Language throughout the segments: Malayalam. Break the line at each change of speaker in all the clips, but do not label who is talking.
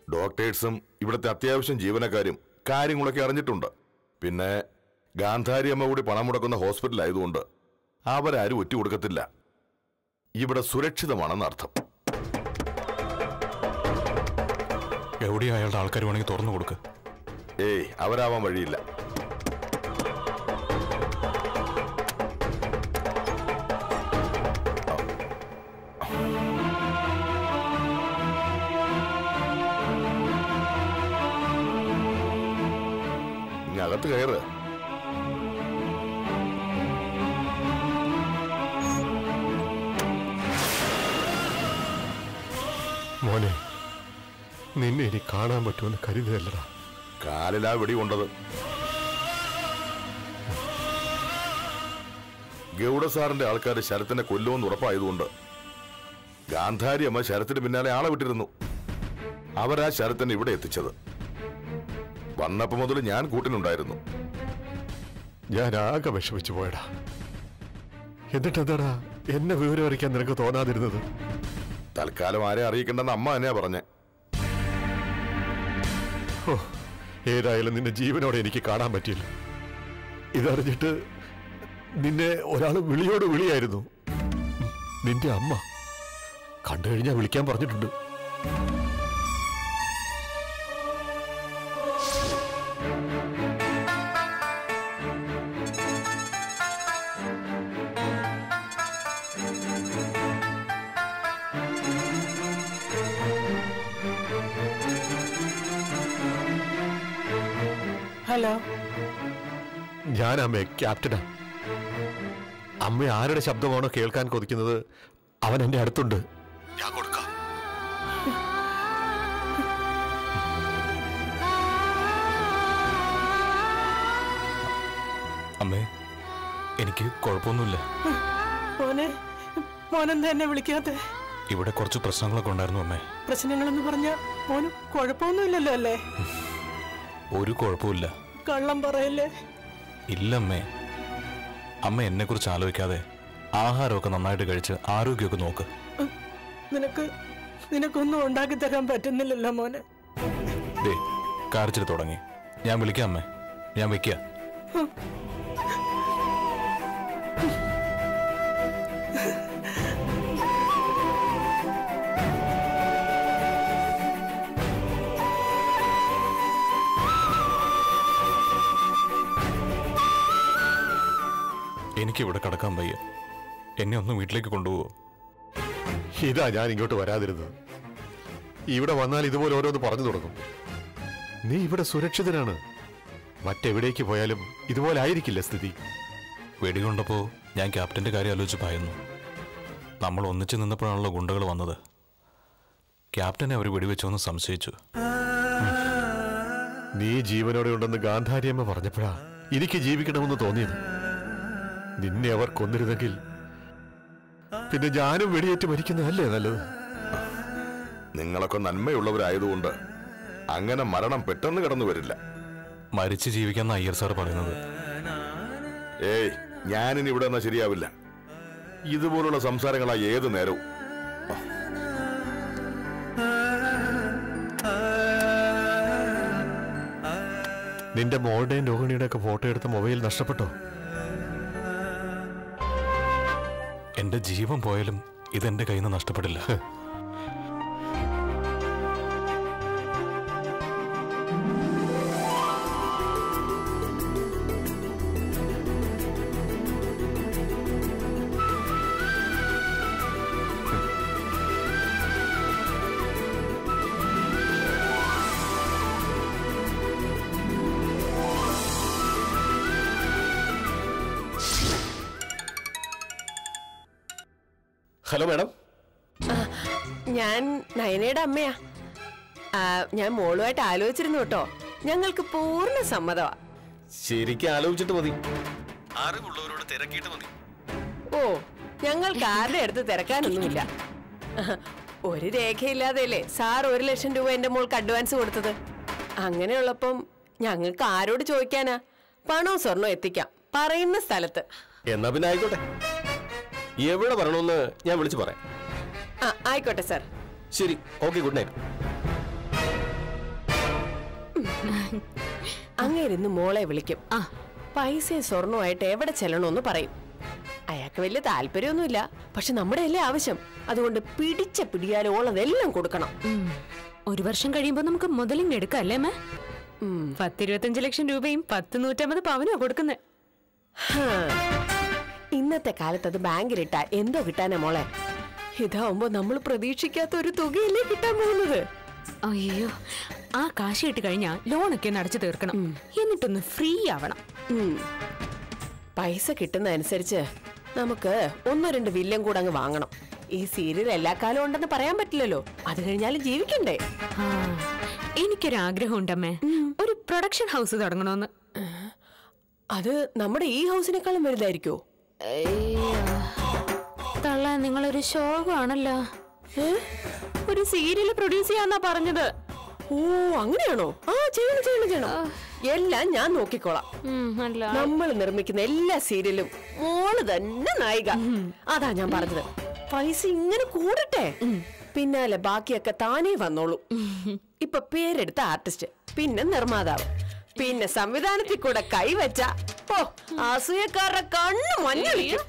ഡോക്ടേഴ്സും ഇവിടുത്തെ അത്യാവശ്യം ജീവനക്കാരും കാര്യങ്ങളൊക്കെ അറിഞ്ഞിട്ടുണ്ട് പിന്നെ ഗാന്ധാരി അമ്മ കൂടി പണം മുടക്കുന്ന ഹോസ്പിറ്റൽ ആയതുകൊണ്ട് അവരാരും ഒറ്റ കൊടുക്കത്തില്ല ഇവിടെ സുരക്ഷിതമാണെന്ന് അർത്ഥം
എവിടെയും അയാളുടെ ആൾക്കാർ വേണമെങ്കിൽ തുറന്നു കൊടുക്ക്
ഏയ് അവരാവാൻ വഴിയില്ല ഇങ്ങ് അകത്ത് കയറ്
മോനെ നിന്നെ ഇനി കാണാൻ പറ്റുമെന്ന് കരുതല്ലടാ
കാലിലാ വെടി കൊണ്ടത് ഗൗഡ സാറിന്റെ ആൾക്കാർ ശരത്തിനെ കൊല്ലുമെന്ന് ഉറപ്പായതുകൊണ്ട് ഗാന്ധാരി അമ്മ ശരത്തിന് പിന്നാലെ ആളെ വിട്ടിരുന്നു അവരാ ശരത്തിനെ ഇവിടെ എത്തിച്ചത് വന്നപ്പോ മുതൽ ഞാൻ കൂട്ടിനുണ്ടായിരുന്നു
ഞാൻ ആകെ വിഷമിച്ചു പോയടാ എന്നിട്ടെന്താടാ എന്നെ വിവരം അറിയിക്കാൻ നിനക്ക് തോന്നാതിരുന്നത്
തൽക്കാലം ആരെ അറിയിക്കണ്ടെന്ന് അമ്മ തന്നെയാ പറഞ്ഞേ
ഓ ഏതായാലും നിന്നെ ജീവനോടെ എനിക്ക് കാണാൻ പറ്റിയില്ല ഇതറിഞ്ഞിട്ട് നിന്നെ ഒരാൾ വിളിയോട് വിളിയായിരുന്നു നിന്റെ അമ്മ കണ്ടു കഴിഞ്ഞാൽ വിളിക്കാൻ പറഞ്ഞിട്ടുണ്ട്
ഹലോ
ഞാൻ അമ്മേ ക്യാപ്റ്റനാ അമ്മ ആരുടെ ശബ്ദമാണോ കേൾക്കാൻ കൊതിക്കുന്നത് അവൻ എന്റെ അടുത്തുണ്ട് ഞാൻ കൊടുക്കാം
അമ്മേ എനിക്ക് കുഴപ്പമൊന്നുമില്ല
മോനെ മോനെന്താ എന്നെ വിളിക്കാത്തെ
ഇവിടെ കുറച്ച് പ്രശ്നങ്ങളൊക്കെ ഉണ്ടായിരുന്നു അമ്മേ
പ്രശ്നങ്ങളെന്ന് പറഞ്ഞ മോന് കുഴപ്പമൊന്നുമില്ലല്ലോ അല്ലേ
ഒരു കുഴപ്പമില്ല
കള്ളം പറയല്ലേ
ഇല്ലമ്മേ അമ്മ എന്നെക്കുറിച്ച് ആലോചിക്കാതെ ആഹാരമൊക്കെ നന്നായിട്ട് കഴിച്ച് ആരോഗ്യമൊക്കെ നോക്ക്
നിനക്ക് നിനക്കൊന്നും ഉണ്ടാക്കി തരാൻ പറ്റുന്നില്ലല്ലോ മോനെ
ദേ കാർച്ചിൽ തുടങ്ങി ഞാൻ വിളിക്കാം അമ്മേ ഞാൻ വെക്കുക എനിക്കിവിടെ കിടക്കാൻ വയ്യ എന്നെ ഒന്ന് വീട്ടിലേക്ക് കൊണ്ടുപോകോ
ഇതാ ഞാൻ ഇങ്ങോട്ട് വരാതിരുന്നത് ഇവിടെ വന്നാൽ ഇതുപോലെ ഓരോന്ന് പറഞ്ഞു തുടങ്ങും നീ ഇവിടെ സുരക്ഷിതനാണ് മറ്റെവിടേക്ക് പോയാലും ഇതുപോലെ ആയിരിക്കില്ല സ്ഥിതി
വെടികൊണ്ടപ്പോ ഞാൻ ക്യാപ്റ്റന്റെ കാര്യം ആലോചിച്ച് ഭയന്നു നമ്മൾ ഒന്നിച്ചു നിന്നപ്പോഴാണല്ലോ ഗുണ്ടകൾ വന്നത് ക്യാപ്റ്റനെ അവർ വെടിവെച്ചോന്ന് സംശയിച്ചു
നീ ജീവനോടെ ഉണ്ടെന്ന് ഗാന്ധാരിയമ്മ പറഞ്ഞപ്പോഴാ എനിക്ക് ജീവിക്കണമെന്ന് തോന്നിയത് നിന്നെ അവർ കൊന്നിരുന്നെങ്കിൽ പിന്നെ ഞാനും വെടിയേറ്റ് മരിക്കുന്നതല്ലേ നല്ലത്
നിങ്ങളൊക്കെ നന്മയുള്ളവരായതുകൊണ്ട് അങ്ങനെ മരണം പെട്ടെന്ന് കടന്നു വരില്ല
മരിച്ച് ജീവിക്കാന്ന അയ്യർ സാർ പറയുന്നത്
ഏയ് ഞാനിനി ഇവിടെ എന്നാ ശരിയാവില്ല ഇതുപോലുള്ള സംസാരങ്ങളാ ഏത് നേരവും
നിന്റെ മോളുടെയും രോഹിണിയുടെ ഒക്കെ ഫോട്ടോ എടുത്ത മൊബൈൽ നഷ്ടപ്പെട്ടോ
എന്റെ ജീവൻ പോയാലും ഇതെന്റെ കയ്യിൽ നിന്ന് നഷ്ടപ്പെടില്ല
ഹലോ മാഡം
ഞാൻ നയനയുടെ അമ്മയാ ആ, ഞാൻ മോളുമായിട്ട് ആലോചിച്ചിരുന്നു കേട്ടോ ഞങ്ങൾക്ക് പൂർണ്ണ സമ്മതമാ
ശരിക്കും ആലോചിച്ചിട്ട് മതി അറിവുള്ളവരോട് തിരക്കിയിട്ട് മതി
ഓ ഞങ്ങൾക്ക് ആരുടെ അടുത്ത് തിരക്കാനൊന്നുമില്ല ഒരു രേഖയില്ലാതെയല്ലേ സാർ ഒരു ലക്ഷം രൂപ എന്റെ മോൾക്ക് അഡ്വാൻസ് കൊടുത്തത് അങ്ങനെയുള്ളപ്പം ഞങ്ങൾക്ക് ആരോട് ചോദിക്കാനാ പണവും സ്വർണവും എത്തിക്കാം പറയുന്ന സ്ഥലത്ത്
എന്നാ പിന്നെ ആയിക്കോട്ടെ എവിടെ വരണമെന്ന് ഞാൻ വിളിച്ചു പറയാം
ആ ആയിക്കോട്ടെ സാർ
ശരി ഓക്കെ ഗുഡ് നൈറ്റ്
അങ്ങേരിന്ന് മോളെ വിളിക്കും
ആ.
പൈസയും സ്വർണവുമായിട്ട് എവിടെ ചെല്ലണമെന്ന് പറയും അയാൾക്ക് വലിയ താല്പര്യമൊന്നുമില്ല പക്ഷെ നമ്മുടെ അല്ലേ ആവശ്യം അതുകൊണ്ട് പിടിച്ച പിടിയാലോളതെല്ലാം കൊടുക്കണം
ഉം. ഒരു വർഷം കഴിയുമ്പോ നമുക്ക് മുതലിങ് എടുക്കാം അല്ലേ അമ്മേ
ഉം.
പത്തിരുപത്തഞ്ച് ലക്ഷം രൂപയും പത്ത് നൂറ്റമ്പത് പവനോ കൊടുക്കുന്നത്
ഹാ. ഇന്നത്തെ കാലത്ത് അത് ബാങ്കിലിട്ടാ എന്തോ കിട്ടാനാ മോളെ ഇതാവുമ്പോ നമ്മൾ പ്രതീക്ഷിക്കാത്ത ഒരു തുകയല്ലേ കിട്ടാൻ പോകുന്നത്
അയ്യോ ആ കാശ് കിട്ടി കഴിഞ്ഞാ ലോണൊക്കെ ഒന്ന് അടച്ചു തീർക്കണം എന്നിട്ടൊന്ന് ഫ്രീ ആവണം
ഉം. പൈസ കിട്ടുന്നതനുസരിച്ച് നമുക്ക് ഒന്നോ രണ്ട് വില്ലം കൂടെ അങ്ങ് വാങ്ങണം ഈ സീരിയൽ എല്ലാ കാലവും ഉണ്ടെന്ന് പറയാൻ പറ്റില്ലല്ലോ അത് കഴിഞ്ഞാലും ജീവിക്കണ്ടേ
ആ, എനിക്കൊരാഗ്രഹം ഉണ്ടമ്മേ ഒരു പ്രൊഡക്ഷൻ ഹൗസ് തുടങ്ങണമെന്ന്
അത് നമ്മുടെ ഈ ഹൗസിനേക്കാളും വലുതായിരിക്കോ
തള്ള നിങ്ങളൊരു ശോകമാണല്ലോ ഒരു സീരിയൽ പ്രൊഡ്യൂസ് ചെയ്യാന്നാ പറഞ്ഞത്
ഓ അങ്ങനെയാണോ ആ ചെയ്യണം ചെയ്യണം ചെയ്യണം എല്ലാം ഞാൻ നോക്കിക്കോളാം
ഉം, അല്ല
നമ്മൾ നിർമ്മിക്കുന്ന എല്ലാ സീരിയലും മോള് തന്നെ നായിക അതാ ഞാൻ പറഞ്ഞത് പൈസ ഇങ്ങനെ കൂടട്ടെ പിന്നാലെ ബാക്കിയൊക്കെ താനേ വന്നോളൂ ഇപ്പൊ പേരെടുത്ത ആർട്ടിസ്റ്റ് പിന്നെ നിർമ്മാതാവ് പിന്നെ സംവിധാനത്തിൽ കൂടെ കൈവച്ച ഓ അസൂയക്കാരുടെ കണ്ണ് മഞ്ഞളിക്കും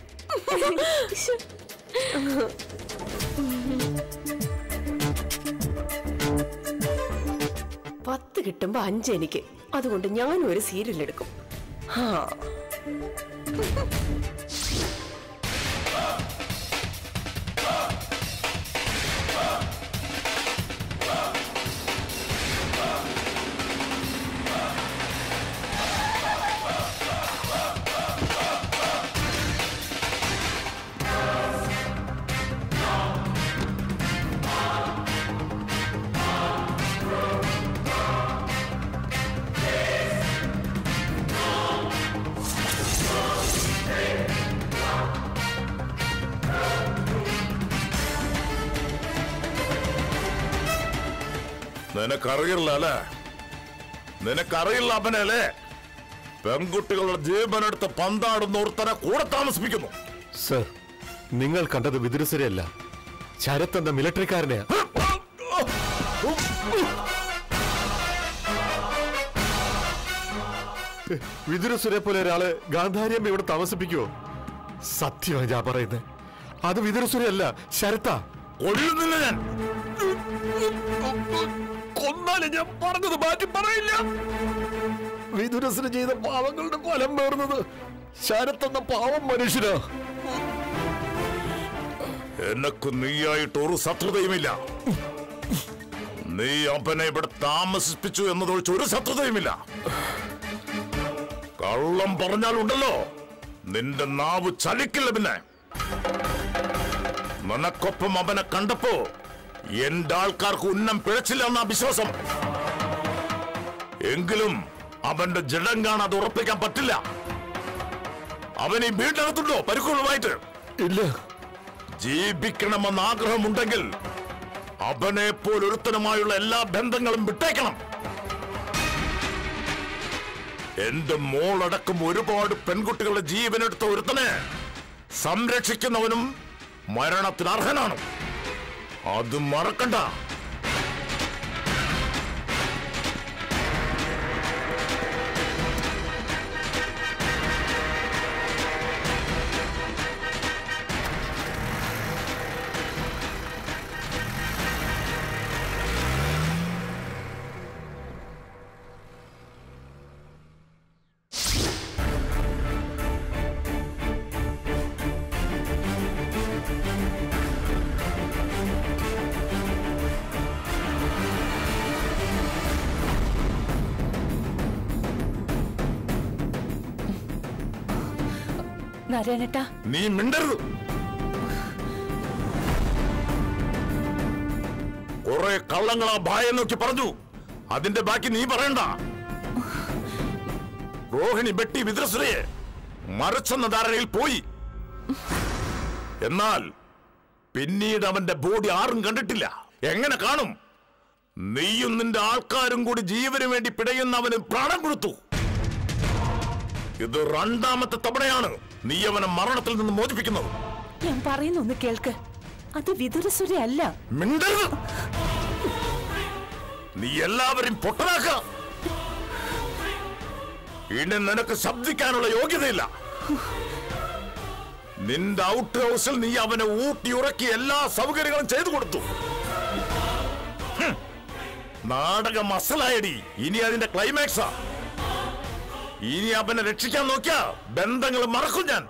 പത്ത് കിട്ടുമ്പോ അഞ്ച് എനിക്ക് അതുകൊണ്ട് ഞാനും ഒരു സീരിയൽ എടുക്കും ഹാ
നിനക്കറിയില്ല അല്ലേ നിനക്കറിയില്ല അവനല്ലേ പെൺകുട്ടികളുടെ ജീവനെടുത്ത് പന്താടുന്ന ഒരുത്തനെ കൂടെ താമസിപ്പിക്കുന്നു
സർ നിങ്ങൾ കണ്ടത് വിതുരസരെയല്ല ശരത് എന്ന മിലിറ്ററിക്കാരനെയാ വിതുരസുരെ പോലെ ഒരാള് ഗാന്ധാരിയമ്മ ഇവിടെ താമസിപ്പിക്കുവോ സത്യമാണ് ഞാൻ പറയുന്നത് അത് വിതുരസുരയല്ല ശരത്താ
കൊല്ലുന്നില്ല ഞാൻ കൊന്നാലും ഞാൻ പറഞ്ഞത് മാറ്റി പറയില്ല
വിതുരസിന് ചെയ്ത പാവങ്ങളുടെ ഫലം പേർന്നത് ശരത് എന്ന പാവം മനുഷ്യനാ
എനക്ക് നീയായിട്ട് ഒരു ശത്രുതയുമില്ല നീ അവനെ ഇവിടെ താമസിപ്പിച്ചു എന്നതൊഴിച്ച് ഒരു ശത്രുതയുമില്ല കള്ളം പറഞ്ഞാലുണ്ടല്ലോ നിന്റെ നാവ് ചലിക്കില്ല പിന്നെ നിനക്കൊപ്പം അവനെ കണ്ടപ്പോ എന്റെ ആൾക്കാർക്ക് ഉന്നം പിഴച്ചില്ല എന്നാ വിശ്വാസം എങ്കിലും അവന്റെ ജഡം കാണാതെ ഉറപ്പിക്കാൻ പറ്റില്ല അവനെ വീട്ടിനകത്തുണ്ടോ പരിക്കുകളുമായിട്ട്
ഇല്ല
ജീവിക്കണമെന്ന ആഗ്രഹമുണ്ടെങ്കിൽ അവനെ പോലൊരുത്തനുമായുള്ള എല്ലാ ബന്ധങ്ങളും വിട്ടേക്കണം എന്റെ മോളടക്കം ഒരുപാട് പെൺകുട്ടികളുടെ ജീവനെടുത്ത ഒരുത്തനെ സംരക്ഷിക്കുന്നവനും മരണത്തിന് അർഹനാണ് അത് മറക്കണ്ട
നാരായണേട്ടാ
നീ മിണ്ടരുത് കുറെ കള്ളങ്ങളാ ഭായ നോക്കി പറഞ്ഞു അതിന്റെ ബാക്കി നീ പറയണ്ട രോഹിണി ബെട്ടി വിദ്രസുരയെ മറിച്ചെന്ന ധാരണയിൽ പോയി എന്നാൽ പിന്നീട് അവന്റെ ബോഡി ആരും കണ്ടിട്ടില്ല എങ്ങനെ കാണും നീയും നിന്റെ ആൾക്കാരും കൂടി ജീവന് വേണ്ടി പിടയുന്ന അവന് പ്രാണം കൊടുത്തു ഇത് രണ്ടാമത്തെ തവണയാണ് നീ അവനെ മരണത്തിൽ നിന്ന് മോചിപ്പിക്കുന്നത്
ഞാൻ പറയുന്നൊന്ന് കേൾക്ക് അത് വിതുരസുര അല്ല
മിണ്ടരുത് നീ എല്ലാവരും പൊട്ടനാക്ക ഇനി നിനക്ക് ശബ്ദിക്കാനുള്ള യോഗ്യതയില്ല നിന്റെ ഔട്ട് ഹൗസിൽ നീ അവനെ ഊട്ടി ഉറക്കി എല്ലാ സൗകര്യങ്ങളും ചെയ്തു കൊടുത്തു ഹും. നാടകം അസലായടി ഇനി അതിന്റെ ക്ലൈമാക്സാ ഇനി അവനെ രക്ഷിക്കാൻ നോക്കിയാ ബന്ധങ്ങൾ മറക്കും ഞാൻ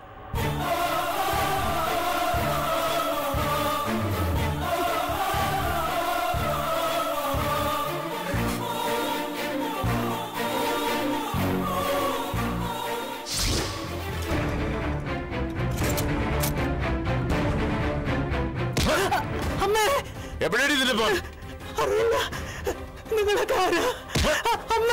അമ്മേ
എവിടെയാണ് ഇതിന്റെ ഫോൺ
അറിയില്ല നിങ്ങളൊക്കെ ആരാ അമ്മ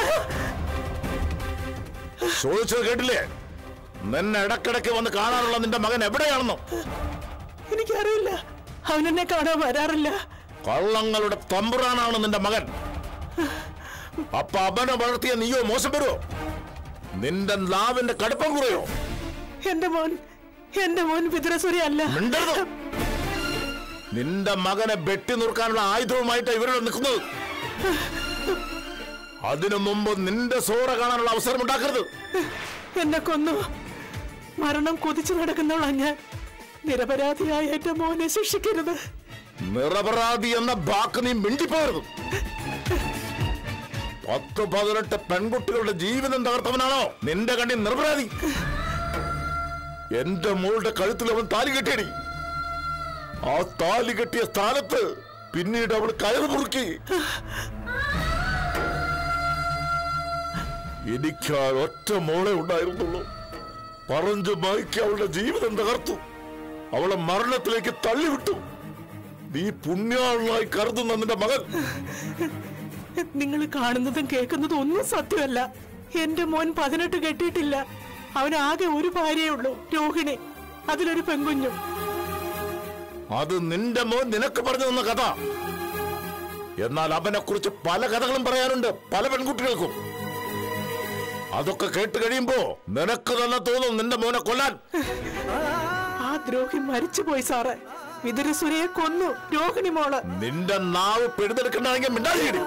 ചോദിച്ചത് കേട്ടില്ലേ നിന്നെ ഇടക്കിടക്ക് വന്ന് കാണാനുള്ള നിന്റെ മകൻ എവിടെയാണെന്നോ
എനിക്കറിയില്ല അവനെന്നെ കാണാൻ വരാറില്ല
കള്ളങ്ങളുടെ തമ്പുരാനാണ് നിന്റെ മകൻ അപ്പൊ അവനെ വളർത്തിയ നീയോ മോശം വരുമോ നിന്റെ നാവിന്റെ കടുപ്പം കുറയോ
എന്റെ മോൻ എന്റെ മോൻ വിതുരസുരി അല്ല
മിണ്ടരുത് നിന്റെ മകനെ വെട്ടി നുറുക്കാനുള്ള ആയുധവുമായിട്ട് ഇവരോട് നിൽക്കുന്നത് അതിനു മുമ്പ് നിന്റെ സോറ കാണാനുള്ള അവസരം ഉണ്ടാക്കരുത്
എന്നെ കൊന്നു മരണം കൊതിച്ചു നടക്കുന്നവളാ ഞാൻ നിരപരാധിയായ എന്റെ മോനെ ശിക്ഷിക്കരുത്
നിറപരാധി എന്ന വാക്ക് നീ മിണ്ടിപ്പോരുത് പത്ത് പതിനെട്ട് പെൺകുട്ടികളുടെ ജീവിതം തകർത്തവനാണോ നിന്റെ കണ്ണിൽ നിറപരാധി എന്റെ മോളുടെ കഴുത്തിൽ അവൻ താലി കെട്ടിയടി ആ താലി കെട്ടിയ സ്ഥാനത്ത് പിന്നീട് അവൾ കയറ് മുറുക്കി എനിക്ക് ആ ഒറ്റ മോളെ ഉണ്ടായിരുന്നുള്ളൂ പറഞ്ഞു മായ്ക്ക് അവളുടെ ജീവിതം തകർത്തു അവളെ മരണത്തിലേക്ക് തള്ളിവിട്ടു നീ പുണ്യാളായി കരുതുന്ന നിന്റെ മകൻ
നിങ്ങൾ കാണുന്നതും കേൾക്കുന്നതും ഒന്നും സത്യമല്ല എന്റെ മോൻ പതിനെട്ട് കെട്ടിയിട്ടില്ല അവനാകെ ഒരു ഭാര്യയേ ഉള്ളൂ രോഹിണി അതിലൊരു പെൺകുഞ്ഞും
അത് നിന്റെ മോൻ നിനക്ക് പറഞ്ഞു തന്ന കഥ എന്നാൽ അവനെ കുറിച്ച് പല കഥകളും പറയാനുണ്ട് പല പെൺകുട്ടികൾക്കും അതൊക്കെ കേട്ട് കഴിയുമ്പോ നിനക്ക് തന്നെ തോന്നും നിന്റെ മോനെ കൊല്ലാൻ
ആ ദ്രോഹി മരിച്ചുപോയി സാറേ വിതുരസുരയെ കൊന്നു രോഹിണി മോള്
നിന്റെ നാവ് പിഴുതെടുക്കണമെങ്കിൽ മിണ്ടാതിരി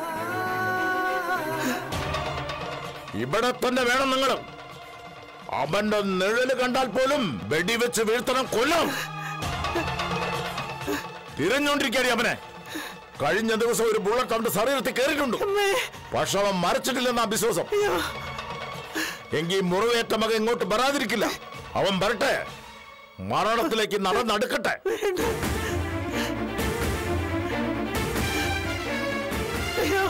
ഇവിടെ തന്നെ വേണം നിങ്ങൾ അവന്റെ നിഴല് കണ്ടാൽ പോലും വെടിവെച്ച് വീഴ്ത്തണം കൊല്ലം തിരഞ്ഞോണ്ടിരിക്കാടി അവനെ കഴിഞ്ഞ ദിവസം ഒരു ബുള്ളറ്റ് അവന്റെ ശരീരത്തിൽ കയറിയിട്ടുണ്ട്
അമ്മേ
പക്ഷെ അവൻ മരച്ചിട്ടില്ലെന്നാ വിശ്വാസം
അയ്യോ
എങ്കിൽ മുറിവേറ്റ മകൻ ഇങ്ങോട്ട് വരാതിരിക്കില്ല അവൻ വരട്ടെ മരണത്തിലേക്ക് നടന്നടുക്കട്ടെ
അയ്യോ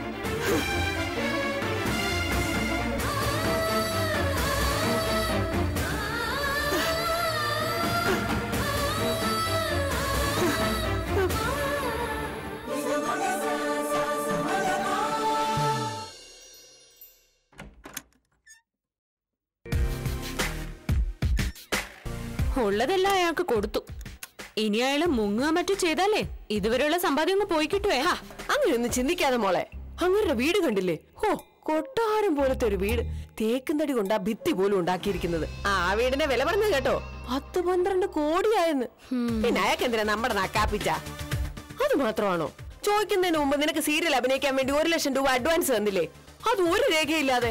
ഉള്ളതെല്ലാം അയാൾക്ക് കൊടുത്തു ഇനി അയാള് മുങ്ങുക മറ്റു ചെയ്താലേ ഇതുവരെയുള്ള സമ്പാദ്യം അങ്ങ് പോയി കിട്ടുവേ
ഹാ, അങ്ങനെയൊന്നും ചിന്തിക്കാതെ മോളെ അങ്ങരുടെ വീട് കണ്ടില്ലേ ഹോ കൊട്ടാരം പോലത്തെ ഒരു വീട് തേക്കും തടി കൊണ്ടാ ഭിത്തി പോലും ഉണ്ടാക്കിയിരിക്കുന്നത് ആ വീടിന്റെ വില പറഞ്ഞത് കേട്ടോ പത്ത് പന്ത്രണ്ട് കോടിയായെന്ന് പിന്നെ അയാൾക്ക് എന്തിനാ നമ്മുടെ നക്കാപ്പിച്ച അത് മാത്രമാണോ ചോദിക്കുന്നതിന് മുമ്പ് നിനക്ക് സീരിയൽ അഭിനയിക്കാൻ വേണ്ടി ഒരു ലക്ഷം രൂപ അഡ്വാൻസ് തന്നില്ലേ അത് ഒരു രേഖയില്ലാതെ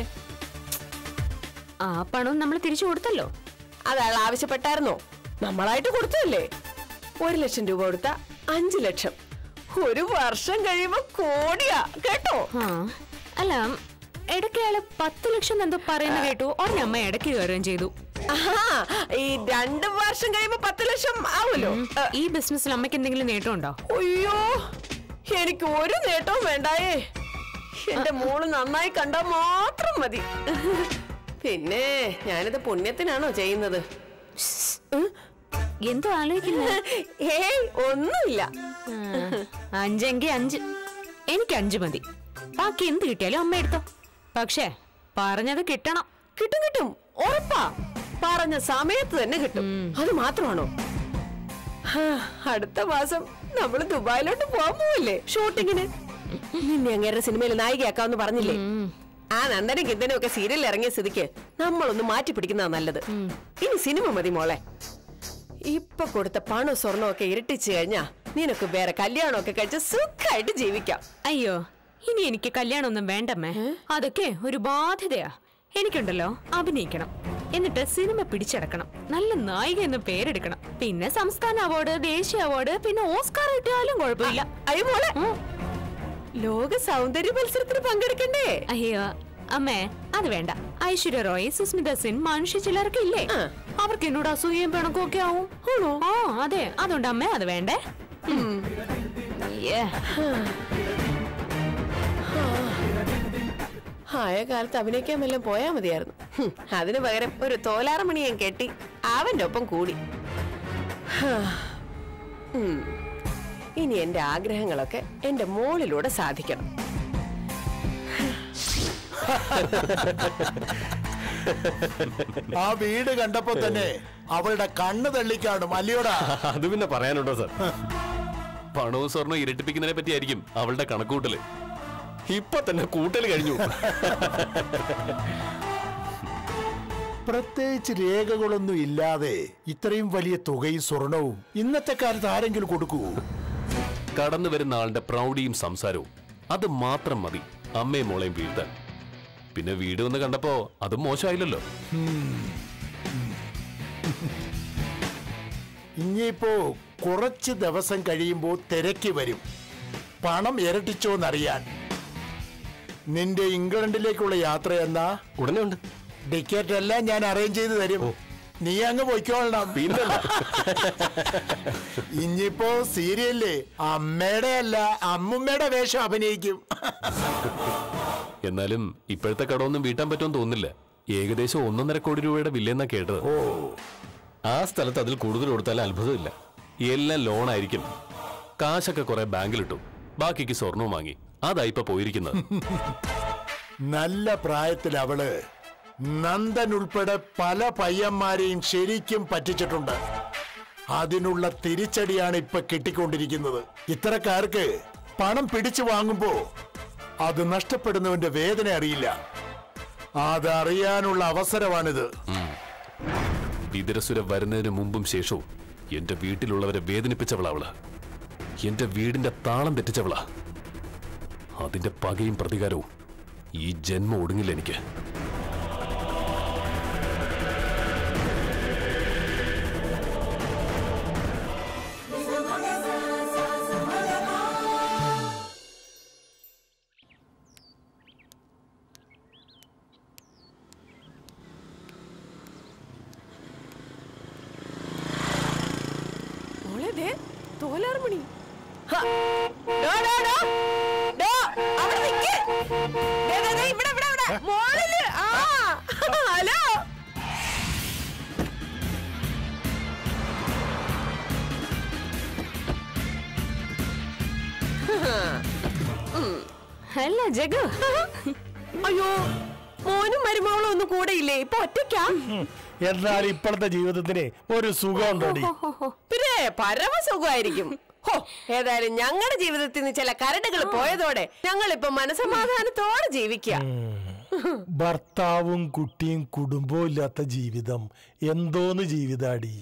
ആ പണം നമ്മൾ തിരിച്ചു കൊടുത്തല്ലോ
അത് അയാൾ ആവശ്യപ്പെട്ടായിരുന്നോ നമ്മളായിട്ട് കൊടുത്തതല്ലേ ഒരു ലക്ഷം രൂപ കൊടുത്ത അഞ്ചു ലക്ഷം ഒരു വർഷം കഴിയുമ്പോ കോടിയാ കേട്ടോ
ആ അല്ല ഇടയ്ക്ക് അയാള് പത്ത് ലക്ഷം എന്തോ പറയുന്ന കേട്ടു ഉടനെ അമ്മ ഇടയ്ക്ക് കയറുകയും ചെയ്തു
ആഹാ, ഈ രണ്ട് വർഷം കഴിയുമ്പോ പത്ത് ലക്ഷം ആവുമല്ലോ ഏ,
ഈ ബിസിനസ്സിൽ അമ്മയ്ക്ക് എന്തെങ്കിലും നേട്ടമുണ്ടോ
അയ്യോ എനിക്ക് ഒരു നേട്ടവും വേണ്ടായേ എന്റെ മോള് നന്നായി കണ്ടാ മാത്രം മതി പിന്നെ ഞാനിത് പുണ്യത്തിനാണോ ചെയ്യുന്നത് ഉം?
എന്തോ ആലോചിക്കുന്നത്
ഏയ് ഒന്നുമില്ല
അഞ്ചെങ്കി അഞ്ച് എനിക്ക് അഞ്ച് മതി ബാക്കി എന്ത് കിട്ടിയാലും അമ്മ എടുത്തോ പക്ഷേ പറഞ്ഞത് കിട്ടണം
കിട്ടും കിട്ടും ഉറപ്പാ പറഞ്ഞ സമയത്ത് തന്നെ കിട്ടും അത് മാത്രമാണോ ഹാ, അടുത്ത മാസം നമ്മൾ ദുബായിലോട്ട് പോകാൻ പോവില്ലേ ഷൂട്ടിങ്ങിന് നിന്നെ അങ്ങേരുടെ സിനിമയിൽ നായികയാക്കാന്ന് പറഞ്ഞില്ലേ ആ നന്ദനും കിന്തനും ഒക്കെ സീരിയൽ ഇറങ്ങിയ സ്ഥിതിക്ക് നമ്മളൊന്ന് മാറ്റി പിടിക്കുന്നതാ നല്ലത് ഇനി സിനിമ മതി മോളെ ഇപ്പൊ കൊടുത്ത പണവും സ്വർണവും ഒക്കെ ഇരട്ടിച്ചു കഴിഞ്ഞാ നിനക്ക് വേറെ കല്യാണമൊക്കെ കഴിച്ച് സുഖമായിട്ട് ജീവിക്കാം
അയ്യോ ഇനി എനിക്ക് കല്യാണമൊന്നും വേണ്ടമ്മേ അതൊക്കെ ഒരു ബാധ്യതയാ എനിക്കുണ്ടല്ലോ അഭിനയിക്കണം എന്നിട്ട് സിനിമ പിടിച്ചടക്കണം നല്ല നായിക എന്ന് പേരെടുക്കണം പിന്നെ സംസ്ഥാന അവാർഡ് ദേശീയ അവാർഡ് പിന്നെ ഓസ്കാർ കിട്ടിയാലും കുഴപ്പമില്ല
അയ്യോ മോളെ
ഉം.
ലോക സൗന്ദര്യ മത്സരത്തിന് പങ്കെടുക്കണ്ടേ
അയ്യോ അമ്മേ അത് വേണ്ട ഐശ്വര്യ റോയ് സുസ്മിത സെൻ മനുഷ്യ ചിലർക്ക് ഇല്ലേ
ആ.
അവർക്ക് എന്നോട് അസൂയയും പിണക്കും ഒക്കെ ആവും ആ അതെ അതുകൊണ്ട് അമ്മേ അത് വേണ്ടേ Yeah.
ആയ കാലത്ത് അഭിനയിക്കാൻ വല്ലതും പോയാ മതിയായിരുന്നു ഹും, അതിനു പകരം ഒരു തോലാറമണിയും കെട്ടി അവന്റെ ഒപ്പം കൂടി ഹാ. ഉം. ഇനി എന്റെ ആഗ്രഹങ്ങളൊക്കെ എന്റെ മോളിലൂടെ സാധിക്കണം
ആ വീട് കണ്ടപ്പോ തന്നെ അവളുടെ കണ്ണ് തള്ളിക്കാണും അല്ലയോടാ
അത് പിന്നെ പറയാനുണ്ടോ സാർ പണവും സ്വർണ്ണവും ഇരട്ടിപ്പിക്കുന്നതിനെ പറ്റിയായിരിക്കും അവളുടെ കണക്കൂട്ടല് ഇപ്പൊ തന്നെ കൂട്ടൽ കഴിഞ്ഞു
പ്രത്യേകിച്ച് രേഖകളൊന്നും ഇല്ലാതെ ഇത്രയും വലിയ തുകയും സ്വർണവും ഇന്നത്തെ കാലത്ത് ആരെങ്കിലും കൊടുക്കൂ
കടന്നു വരുന്ന ആളുടെ പ്രൗഢിയും സംസാരവും അത് മാത്രം മതി അമ്മയും മോളെയും വീഴ്ത്താൻ പിന്നെ വീട് വന്ന് കണ്ടപ്പോ അതും മോശമായില്ലല്ലോ
ഇനിയിപ്പോ കുറച്ച് ദിവസം കഴിയുമ്പോൾ തിരക്കി വരും പണം ഇരട്ടിച്ചോന്നറിയാൻ നിന്റെ ഇംഗ്ലണ്ടിലേക്കുള്ള യാത്ര എന്നാ
ഉടനെ ഉണ്ട്
ടിക്കറ്റ് എല്ലാം ഞാൻ അറേഞ്ച് ചെയ്ത് തരും നീ അങ്ങ് പൊയ്ക്കോളണം
പിന്നല്ല
ഇനിയിപ്പോ സീരിയലില് അമ്മയുടെ അല്ല അമ്മുമ്മയുടെ വേഷം അഭിനയിക്കും
എന്നാലും ഇപ്പോഴത്തെ കടമൊന്നും വീട്ടാൻ പറ്റുമെന്ന് തോന്നുന്നില്ല ഏകദേശം ഒന്നൊന്നര കോടി രൂപയുടെ വില്ലെന്നാ കേട്ടത് ആ സ്ഥലത്ത് അതിൽ കൂടുതൽ കൊടുത്താൽ അത്ഭുതമില്ല എല്ലാം ലോൺ ആയിരിക്കും കാശൊക്കെ കുറെ ബാങ്കിലിട്ടു ബാക്കിക്ക് സ്വർണവും വാങ്ങി അതാ ഇപ്പൊ പോയിരിക്കുന്നത്
നല്ല പ്രായത്തിൽ അവള് നന്ദൻ ഉൾപ്പെടെ പല പയ്യന്മാരെയും ശരിക്കും പറ്റിച്ചിട്ടുണ്ട് അതിനുള്ള തിരിച്ചടിയാണ് ഇപ്പൊ കിട്ടിക്കൊണ്ടിരിക്കുന്നത് ഇത്തരക്കാർക്ക് പണം പിടിച്ചു വാങ്ങുമ്പോ അത് നഷ്ടപ്പെടുന്നവന്റെ വേദന അറിയില്ല അതറിയാനുള്ള അവസരമാണിത്
വിതരസുര വരുന്നതിന് മുമ്പും ശേഷവും എന്റെ വീട്ടിലുള്ളവരെ വേദനിപ്പിച്ചവളാ അവള് എന്റെ വീടിന്റെ താളം തെറ്റിച്ചവളാ അതിന്റെ പകയും പ്രതികാരവും ഈ ജന്മം ഒടുങ്ങില്ല എനിക്ക്
മോളെ ദേ തോലാർമണി ഹ. ഡോ, ഡോ, ഡോ. ഡോ, അവിടെ നിക്ക്. ദേ, ദേ, ദേ, ഇവിടെ, ഇവിടെ, ഇവിടെ. മോളില്. ആ. ഹലോ
അല്ല ജഗു
അയ്യോ മോനും മരുമകളും ഒന്നും കൂടെ ഇല്ലേ ഇപ്പൊ ഒറ്റയ്ക്കാ
എന്നാൽ ഇപ്പോഴത്തെ ജീവിതത്തിന് ഒരു സുഖമുണ്ടോടി
പിന്നെ പരമസുഖമായിരിക്കും ഹോ ഏതായാലും ഞങ്ങളുടെ ജീവിതത്തിൽ നിന്ന് ചില കരടുകൾ പോയതോടെ ഞങ്ങൾ ഇപ്പൊ മനസമാധാനത്തോടെ ജീവിക്കുക
ഭർത്താവും കുട്ടിയും കുടുംബവും ഇല്ലാത്ത ജീവിതം എന്തോന്ന് ജീവിതാടി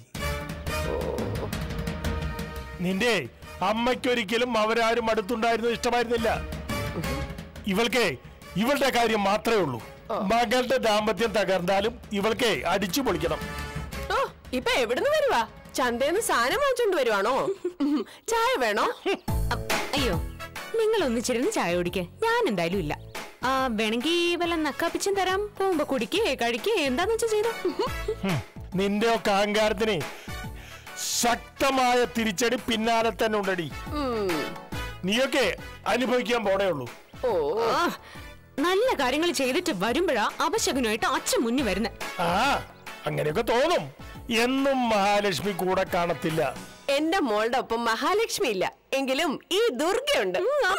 നിന്റെ അമ്മയ്ക്കൊരിക്കലും അവരാരും അടുത്തുണ്ടായിരുന്നത് ഇഷ്ടമായിരുന്നില്ല ഇവൾക്ക് ഇവളുടെ കാര്യം മാത്രമേ ഉള്ളൂ മകളുടെ ദാമ്പത്യം തകർന്നാലും ഇവൾക്ക് അടിച്ചു പൊളിക്കണം
ഓ ഇപ്പൊ എവിടുന്ന് വരുവാ ചന്തേന്ന് സാധനം വാങ്ങിച്ചോണ്ട് വരുവാണോ ഉം, ചായ വേണോ
അയ്യോ നിങ്ങൾ ഒന്നിച്ചിരുന്ന് ചായ കുടിക്ക് ഞാൻ എന്തായാലും ഇല്ല ആ വേണമെങ്കിൽ വല്ല നക്കാപ്പിച്ചും തരാം പോകുമ്പോ കുടിക്കേ കഴിക്കേ എന്താന്ന് വെച്ചാ ചെയ്തോ
ഹും, നിന്റെ ഒക്കെ അഹങ്കാരത്തിന് ശക്തമായ തിരിച്ചടി പിന്നാലെ തന്നെ ഉണ്ടടി
ഉം,
നീയൊക്കെ അനുഭവിക്കാൻ പോണേ ഉള്ളൂ
ഓ
ആ, നല്ല കാര്യങ്ങൾ ചെയ്തിട്ട് വരുമ്പോഴാ അപശകുനമായിട്ട് അച്ഛൻ മുന്നിൽ വരുന്നത്
ആ അങ്ങനെയൊക്കെ തോന്നും എന്നും മഹാലക്ഷ്മി കൂടെ കാണത്തില്ല
എന്റെ മോളുടെ ഒപ്പം മഹാലക്ഷ്മി ഇല്ല എങ്കിലും ഈ ദുർഗയുണ്ട്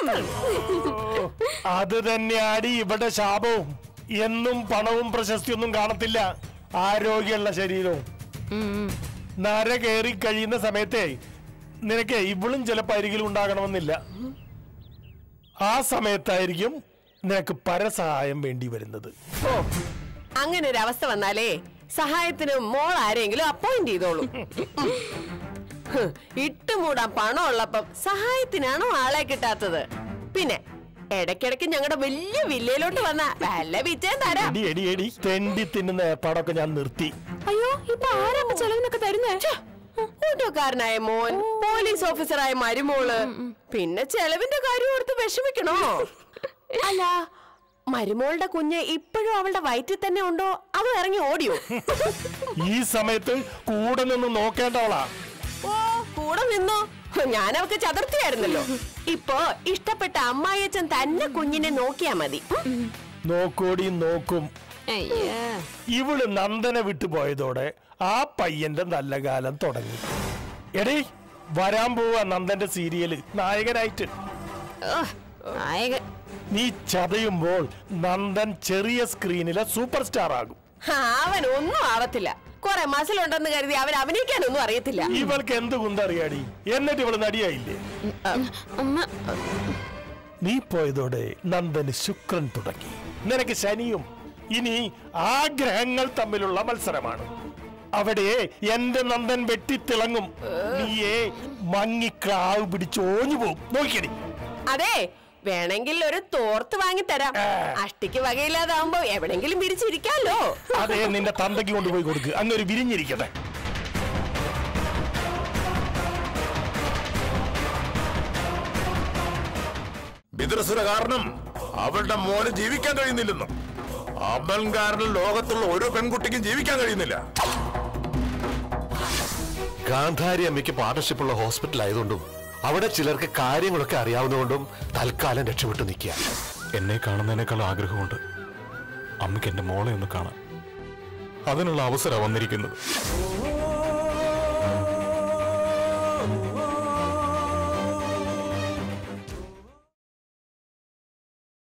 അത് തന്നെയാടി ഇവിടെ ശാപവും എന്നും പണവും പ്രശസ്തിയൊന്നും കാണത്തില്ല ആരോഗ്യമുള്ള ശരീരവും നര കയറി കഴിയുന്ന സമയത്തെ നിനക്ക് ഇവളും ചിലപ്പോൾ അരികിലും ഉണ്ടാകണമെന്നില്ല ആ സമയത്തായിരിക്കും നിനക്ക് പരസഹായം വേണ്ടി വരുന്നത്
ഓ അങ്ങനെ ഒരു അവസ്ഥ വന്നാലേ സഹായത്തിന് മോൾ ആരെങ്കിലും അപ്പോയിന്റ് ചെയ്തോളൂ ഹ്, ഇട്ടുമൂടാൻ പണം ഉള്ളപ്പം സഹായത്തിനാണോ ആളെ കിട്ടാത്തത് പിന്നെ ഇടയ്ക്കിടയ്ക്ക് ഞങ്ങളുടെ വലിയ വില്ലയിലോട്ട് വന്ന വല്ല വിറ്റേം തരാം
എടി എടി എടി തെണ്ടി തിന്നുന്ന ഏർപ്പാടൊക്കെ ഞാൻ നിർത്തി
അയ്യോ ഇപ്പൊ ആരാ അമ്മ ചെലവിനൊക്കെ തരുന്നേ
കൂട്ടുകാരനായ മോൻ പോലീസ് ഓഫീസറായ മരുമോള് പിന്നെ ചെലവിന്റെ കാര്യം ഓർത്ത് വിഷമിക്കണോ അല്ല മരുമോളുടെ കുഞ്ഞ് ഇപ്പോഴും അവളുടെ വയറ്റിൽ തന്നെ ഉണ്ടോ അത് ഇറങ്ങി ഓടിയോ
ഈ സമയത്ത് കൂടെ നിന്ന് നോക്കേണ്ടവളാ
ഓ കൂടെ നിന്നോ ഞാൻ അവക്ക് ചതുർത്ഥിയായിരുന്നല്ലോ ഇപ്പൊ ഇഷ്ടപ്പെട്ട അമ്മായിയച്ഛൻ തന്നെ കുഞ്ഞിനെ നോക്കിയാ മതി
നോക്കോടി നോക്കും
അയ്യാ
ഇവള് നന്ദനെ വിട്ടുപോയതോടെ ആ പയ്യന്റെ നല്ല കാലം തുടങ്ങി എടീ വരാൻ പോവാ നന്ദന്റെ സീരിയല് നായകനായിട്ട്
നായകൻ
നീ ചതയുമ്പോൾ നന്ദൻ ചെറിയ സ്ക്രീനിലെ സൂപ്പർ സ്റ്റാർ ആകും
ആ, അവൻ ഒന്നും ആവത്തില്ല കുറെ മസിലുണ്ടെന്ന് കരുതി അവൻ അഭിനയിക്കാനൊന്നും അറിയത്തില്ല
ഇവൾക്ക് എന്ത് കുന്തറിയാടി എന്നിട്ട് ഇവള് നടിയായില്ലേ
അമ്മ
നീ പോയതോടെ നന്ദന് ശുക്രൻ തുടങ്ങി നിനക്ക് ശനിയും ഇനി ആ ഗ്രഹങ്ങൾ തമ്മിലുള്ള മത്സരമാണ് അവിടെ എന്റെ നന്ദൻ വെട്ടിത്തിളങ്ങും നീയേ മങ്ങിക്രാവ് പിടിച്ച് ഓഞ്ഞു പോകും നോക്കിയടി
അതെ വേണമെങ്കിൽ ഒരു തോർത്ത് വാങ്ങി തരാം അഷ്ടിക്ക് വകയില്ലാതാവുമ്പോ എവിടെങ്കിലും പിരിച്ചിരിക്കാലോ
അതെ നിന്റെ തന്തയ്ക്ക് കൊണ്ടുപോയി കൊടുക്ക് അങ്ങൊരു വിരിഞ്ഞിരിക്കട്ടെ
വിദുരസുര കാരണം അവളുടെ മോന് ജീവിക്കാൻ കഴിയുന്നില്ലെന്നും അവൻ കാരണം ലോകത്തുള്ള ഒരു പെൺകുട്ടിക്കും ജീവിക്കാൻ കഴിയുന്നില്ല
ഗാന്ധാരി അമ്മയ്ക്ക് പാർട്ണർഷിപ്പുള്ള ഹോസ്പിറ്റൽ ആയതുകൊണ്ടും അവിടെ ചിലർക്ക് കാര്യങ്ങളൊക്കെ അറിയാവുന്നതുകൊണ്ടും തൽക്കാലം രക്ഷപ്പെട്ടു നിൽക്കുക
എന്നെ കാണുന്നതിനേക്കാൾ ആഗ്രഹമുണ്ട് അമ്മയ്ക്ക് എൻ്റെ മോളെ ഒന്ന് കാണാൻ അതിനുള്ള അവസരം വന്നിരിക്കുന്നത്